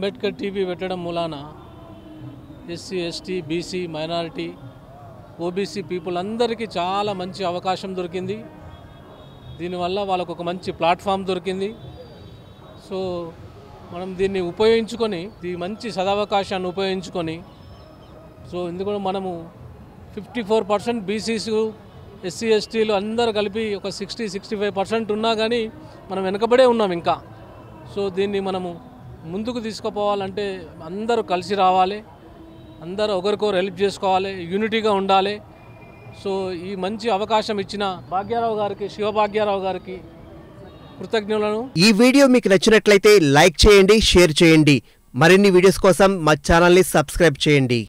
Ambedkar TV పెట్టడం మూలాన SC ST BC minority OBC people అందరికీ చాలా మంచి అవకాశం దొరికింది దీనివల్ల వాళ్ళకు ఒక మంచి ప్లాట్ఫామ్ దొరికింది సో మనం దీన్ని ఉపయోగించుకొని ఈ మంచి సదవకాశాన్ని ఉపయోగించుకొని సో ఎందుకంటే మనము fifty four percent BCs SC ఎస్టీలు అందరూ కలిపి ఒక సిక్స్టీ సిక్స్టీ ఫైవ్ పర్సెంట్ ఉన్నా కానీ మనం వెనకబడే ఉన్నాం ఇంకా సో దీన్ని మనము ముందుకు తీసుకుపోవాలంటే అందరూ కలిసి రావాలి అందరూ ఒకరికొకరు హెల్ప్ చేసుకోవాలి యూనిటీగా ఉండాలి సో ఈ మంచి అవకాశం ఇచ్చిన భాగ్యారావు గారికి శివభాగ్యారావు గారికి కృతజ్ఞులను ఈ వీడియో మీకు నచ్చినట్లయితే లైక్ చేయండి షేర్ చేయండి మరిన్ని వీడియోస్ కోసం మా ఛానల్ని సబ్స్క్రైబ్ చేయండి